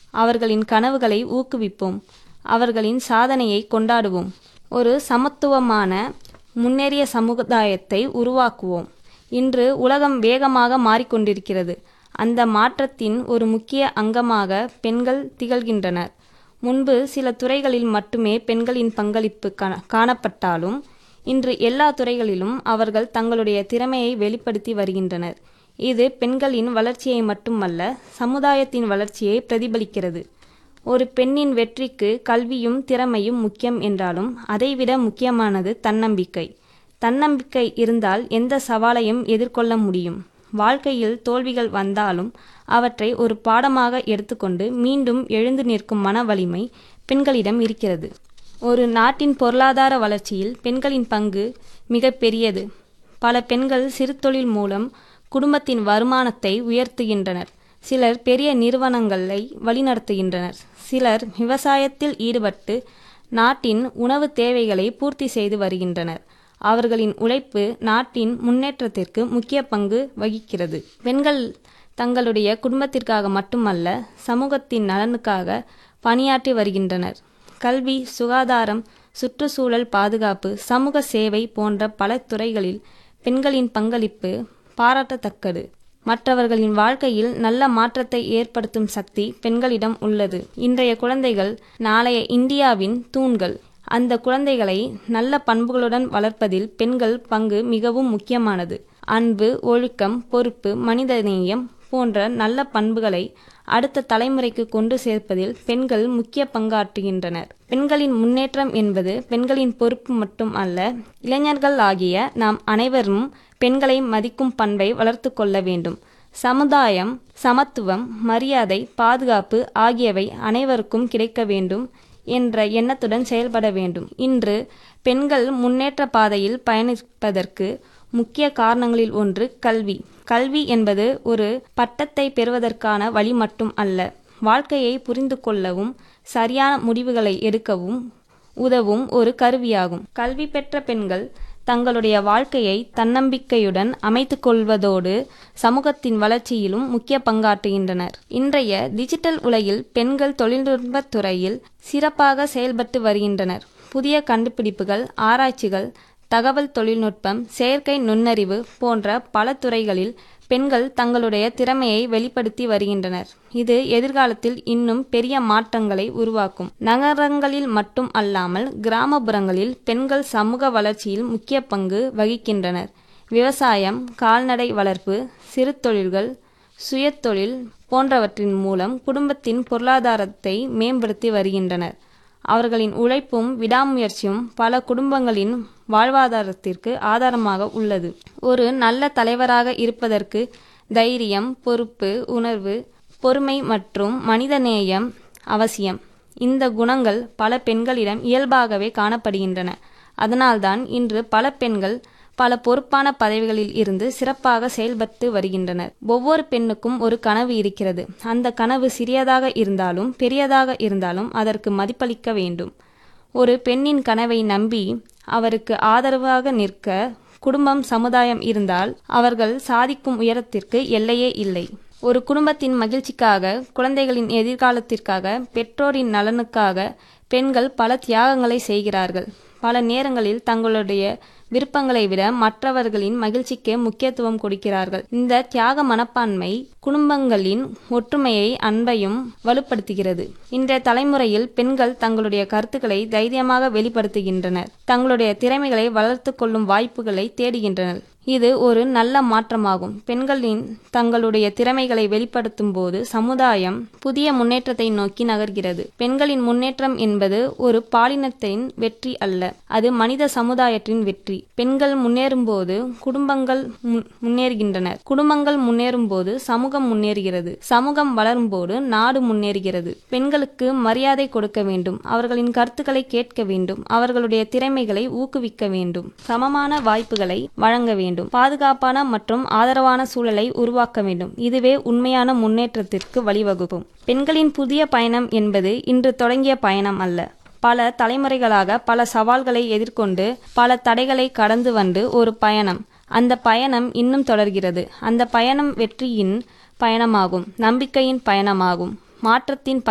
அவர்களின் கனவுகளை ஊக்குவிப்போம் அவர்களின் சாதனையை கொண்டாடுவோம் ஒரு சமத்துவமான முன்னேறிய சமுதாயத்தை உருவாக்குவோம் இன்று உலகம் வேகமாக மாறிக்கொண்டிருக்கிறது அந்த மாற்றத்தின் ஒரு முக்கிய அங்கமாக பெண்கள் திகழ்கின்றனர் முன்பு சில துறைகளில் மட்டுமே பெண்களின் பங்களிப்பு காண காணப்பட்டாலும் இன்று எல்லா துறைகளிலும் அவர்கள் தங்களுடைய திறமையை வெளிப்படுத்தி வருகின்றனர் இது பெண்களின் வளர்ச்சியை மட்டுமல்ல சமுதாயத்தின் வளர்ச்சியை பிரதிபலிக்கிறது ஒரு பெண்ணின் வெற்றிக்கு கல்வியும் திறமையும் முக்கியம் என்றாலும் அதைவிட முக்கியமானது தன்னம்பிக்கை தன்னம்பிக்கை இருந்தால் எந்த சவாலையும் எதிர்கொள்ள முடியும் வாழ்க்கையில் தோல்விகள் வந்தாலும் அவற்றை ஒரு பாடமாக எடுத்துக்கொண்டு மீண்டும் எழுந்து நிற்கும் மன வலிமை பெண்களிடம் இருக்கிறது ஒரு நாட்டின் பொருளாதார வளர்ச்சியில் பெண்களின் பங்கு மிக பெரியது பல பெண்கள் சிறு தொழில் மூலம் குடும்பத்தின் வருமானத்தை உயர்த்துகின்றனர் சிலர் பெரிய நிறுவனங்களை வழிநடத்துகின்றனர் சிலர் விவசாயத்தில் ஈடுபட்டு நாட்டின் உணவு தேவைகளை பூர்த்தி செய்து வருகின்றனர் அவர்களின் உழைப்பு நாட்டின் முன்னேற்றத்திற்கு முக்கிய பங்கு வகிக்கிறது பெண்கள் தங்களுடைய குடும்பத்திற்காக மட்டுமல்ல சமூகத்தின் நலனுக்காக பணியாற்றி வருகின்றனர் கல்வி சுகாதாரம் சுற்றுச்சூழல் பாதுகாப்பு சமூக சேவை போன்ற பல துறைகளில் பெண்களின் பங்களிப்பு பாராட்டத்தக்கது மற்றவர்களின் வாழ்க்கையில் நல்ல மாற்றத்தை ஏற்படுத்தும் சக்தி பெண்களிடம் உள்ளது இன்றைய குழந்தைகள் நாளைய இந்தியாவின் தூண்கள் அந்த குழந்தைகளை நல்ல பண்புகளுடன் வளர்ப்பதில் பெண்கள் பங்கு மிகவும் முக்கியமானது அன்பு ஒழுக்கம் பொறுப்பு மனிதநேயம் போன்ற நல்ல பண்புகளை அடுத்த தலைமுறைக்கு கொண்டு சேர்ப்பதில் பெண்கள் முக்கிய பங்காற்றுகின்றனர் பெண்களின் முன்னேற்றம் என்பது பெண்களின் பொறுப்பு மட்டும் அல்ல இளைஞர்கள் ஆகிய நாம் அனைவரும் பெண்களை மதிக்கும் பண்பை வளர்த்து கொள்ள வேண்டும் சமுதாயம் சமத்துவம் மரியாதை பாதுகாப்பு ஆகியவை அனைவருக்கும் கிடைக்க வேண்டும் என்ற எண்ணத்துடன் செயல்பட வேண்டும் இன்று பெண்கள் முன்னேற்ற பாதையில் பயணிப்பதற்கு முக்கிய காரணங்களில் ஒன்று கல்வி கல்வி என்பது ஒரு பட்டத்தை பெறுவதற்கான வழி மட்டும் அல்ல வாழ்க்கையை புரிந்து கொள்ளவும் சரியான முடிவுகளை எடுக்கவும் உதவும் ஒரு கருவியாகும் கல்வி பெற்ற பெண்கள் தங்களுடைய வாழ்க்கையை தன்னம்பிக்கையுடன் அமைத்து கொள்வதோடு சமூகத்தின் வளர்ச்சியிலும் முக்கிய பங்காற்றுகின்றனர் இன்றைய டிஜிட்டல் உலகில் பெண்கள் தொழில்நுட்பத் துறையில் சிறப்பாக செயல்பட்டு வருகின்றனர் புதிய கண்டுபிடிப்புகள் ஆராய்ச்சிகள் தகவல் தொழில்நுட்பம் செயற்கை நுண்ணறிவு போன்ற பல துறைகளில் பெண்கள் தங்களுடைய திறமையை வெளிப்படுத்தி வருகின்றனர் இது எதிர்காலத்தில் இன்னும் பெரிய மாற்றங்களை உருவாக்கும் நகரங்களில் மட்டும் அல்லாமல் கிராமப்புறங்களில் பெண்கள் சமூக வளர்ச்சியில் முக்கிய பங்கு வகிக்கின்றனர் விவசாயம் கால்நடை வளர்ப்பு சிறு தொழில்கள் சுயத்தொழில் போன்றவற்றின் மூலம் குடும்பத்தின் பொருளாதாரத்தை மேம்படுத்தி வருகின்றனர் அவர்களின் உழைப்பும் விடாமுயற்சியும் பல குடும்பங்களின் வாழ்வாதாரத்திற்கு ஆதாரமாக உள்ளது ஒரு நல்ல தலைவராக இருப்பதற்கு தைரியம் பொறுப்பு உணர்வு பொறுமை மற்றும் மனிதநேயம் அவசியம் இந்த குணங்கள் பல பெண்களிடம் இயல்பாகவே காணப்படுகின்றன அதனால்தான் இன்று பல பெண்கள் பல பொறுப்பான பதவிகளில் இருந்து சிறப்பாக செயல்பட்டு வருகின்றனர் ஒவ்வொரு பெண்ணுக்கும் ஒரு கனவு இருக்கிறது அந்த கனவு சிறியதாக இருந்தாலும் பெரியதாக இருந்தாலும் அதற்கு மதிப்பளிக்க வேண்டும் ஒரு பெண்ணின் கனவை நம்பி அவருக்கு ஆதரவாக நிற்க குடும்பம் சமுதாயம் இருந்தால் அவர்கள் சாதிக்கும் உயரத்திற்கு எல்லையே இல்லை ஒரு குடும்பத்தின் மகிழ்ச்சிக்காக குழந்தைகளின் எதிர்காலத்திற்காக பெற்றோரின் நலனுக்காக பெண்கள் பல தியாகங்களை செய்கிறார்கள் பல நேரங்களில் தங்களுடைய விருப்பங்களை விட மற்றவர்களின் மகிழ்ச்சிக்கே முக்கியத்துவம் கொடுக்கிறார்கள் இந்த தியாக மனப்பான்மை குடும்பங்களின் ஒற்றுமையை அன்பையும் வலுப்படுத்துகிறது இன்றைய தலைமுறையில் பெண்கள் தங்களுடைய கருத்துக்களை தைரியமாக வெளிப்படுத்துகின்றனர் தங்களுடைய திறமைகளை வளர்த்து கொள்ளும் வாய்ப்புகளை தேடுகின்றனர் இது ஒரு நல்ல மாற்றமாகும் பெண்களின் தங்களுடைய திறமைகளை வெளிப்படுத்தும் போது சமுதாயம் புதிய முன்னேற்றத்தை நோக்கி நகர்கிறது பெண்களின் முன்னேற்றம் என்பது ஒரு பாலினத்தின் வெற்றி அல்ல அது மனித சமுதாயத்தின் வெற்றி பெண்கள் முன்னேறும் போது குடும்பங்கள் முன்னேறுகின்றன குடும்பங்கள் முன்னேறும் போது சமூகம் முன்னேறுகிறது சமூகம் வளரும் போது நாடு முன்னேறுகிறது பெண்களுக்கு மரியாதை கொடுக்க வேண்டும் அவர்களின் கருத்துக்களை கேட்க வேண்டும் அவர்களுடைய திறமைகளை ஊக்குவிக்க வேண்டும் சமமான வாய்ப்புகளை வழங்க வேண்டும் வேண்டும் பாதுகாப்பான மற்றும் ஆதரவான சூழலை உருவாக்க வேண்டும் இதுவே உண்மையான முன்னேற்றத்திற்கு வழிவகுக்கும் பெண்களின் புதிய பயணம் என்பது இன்று தொடங்கிய பயணம் அல்ல பல தலைமுறைகளாக பல சவால்களை எதிர்கொண்டு பல தடைகளை கடந்து வந்து ஒரு பயணம் அந்த பயணம் இன்னும் தொடர்கிறது அந்த பயணம் வெற்றியின் பயணமாகும் நம்பிக்கையின் பயணமாகும் மாற்றத்தின்